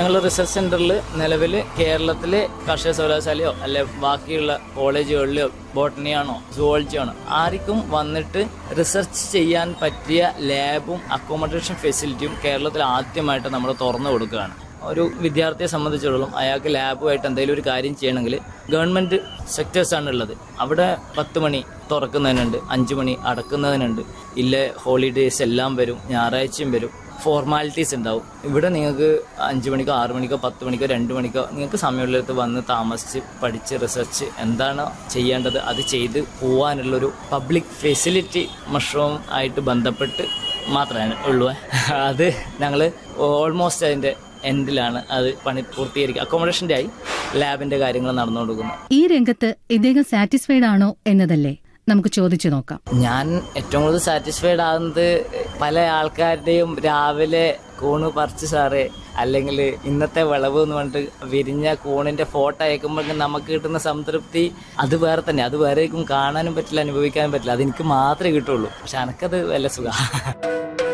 ഞങ്ങൾ റിസർച്ച് സെന്ററിൽ നിലവിൽ കേരളത്തിലെ കാർഷിക സർവകലാശാലയോ അല്ലെ ബാക്കിയുള്ള കോളേജുകളിലോ ബോട്ടണിയാണോ സുവോളജി ആണോ ആർക്കും വന്നിട്ട് റിസർച്ച് ചെയ്യാൻ പറ്റിയ ലാബും അക്കോമഡേഷൻ ഫെസിലിറ്റിയും കേരളത്തിൽ ആദ്യമായിട്ട് നമ്മൾ തുറന്നു കൊടുക്കുകയാണ് ഒരു വിദ്യാർത്ഥിയെ സംബന്ധിച്ചിടത്തോളം അയാൾക്ക് ലാബുമായിട്ട് എന്തെങ്കിലും ഒരു കാര്യം ചെയ്യണമെങ്കിൽ ഗവൺമെൻറ് സെക്ടേഴ്സാണ് ഉള്ളത് അവിടെ പത്ത് മണി തുറക്കുന്നതിനുണ്ട് അഞ്ച് മണി അടക്കുന്നതിനുണ്ട് ഇല്ല ഹോളിഡേയ്സ് എല്ലാം വരും ഞായറാഴ്ചയും വരും ഫോർമാലിറ്റീസ് ഉണ്ടാവും ഇവിടെ നിങ്ങൾക്ക് അഞ്ച് മണിക്കോ ആറ് മണിക്കോ പത്ത് മണിക്കോ രണ്ട് മണിക്കോ നിങ്ങൾക്ക് സമയമുള്ളിടത്ത് വന്ന് താമസിച്ച് പഠിച്ച് റിസർച്ച് എന്താണോ ചെയ്യേണ്ടത് അത് ചെയ്ത് പോകാനുള്ളൊരു പബ്ലിക് ഫെസിലിറ്റി മഷ്റൂം ആയിട്ട് ബന്ധപ്പെട്ട് മാത്രമേ ഉള്ളൂ അത് ഞങ്ങൾ ഓൾമോസ്റ്റ് അതിൻ്റെ എൻഡിലാണ് അത് പണി പൂർത്തീകരിക്കുക അക്കോമഡേഷൻ്റെ ആയി ലാബിൻ്റെ കാര്യങ്ങൾ നടന്നുകൊടുക്കുന്നത് ഈ രംഗത്ത് ഇദ്ദേഹം സാറ്റിസ്ഫൈഡ് ആണോ എന്നതല്ലേ നമുക്ക് ചോദിച്ചു നോക്കാം ഞാൻ ഏറ്റവും കൂടുതൽ സാറ്റിസ്ഫൈഡ് ആകുന്നത് പല ആൾക്കാരുടെയും രാവിലെ കൂണ് പറിച്ച് സാറേ അല്ലെങ്കിൽ ഇന്നത്തെ വിളവ് എന്ന് പറഞ്ഞിട്ട് വിരിഞ്ഞ കൂണിന്റെ ഫോട്ടോ അയക്കുമ്പോഴേക്കും നമുക്ക് കിട്ടുന്ന സംതൃപ്തി അത് വേറെ തന്നെ അത് വേറേക്കും കാണാനും പറ്റില്ല അനുഭവിക്കാനും പറ്റില്ല അതെനിക്ക് മാത്രമേ കിട്ടുള്ളൂ പക്ഷെ എനക്കത് വല്ല സുഖം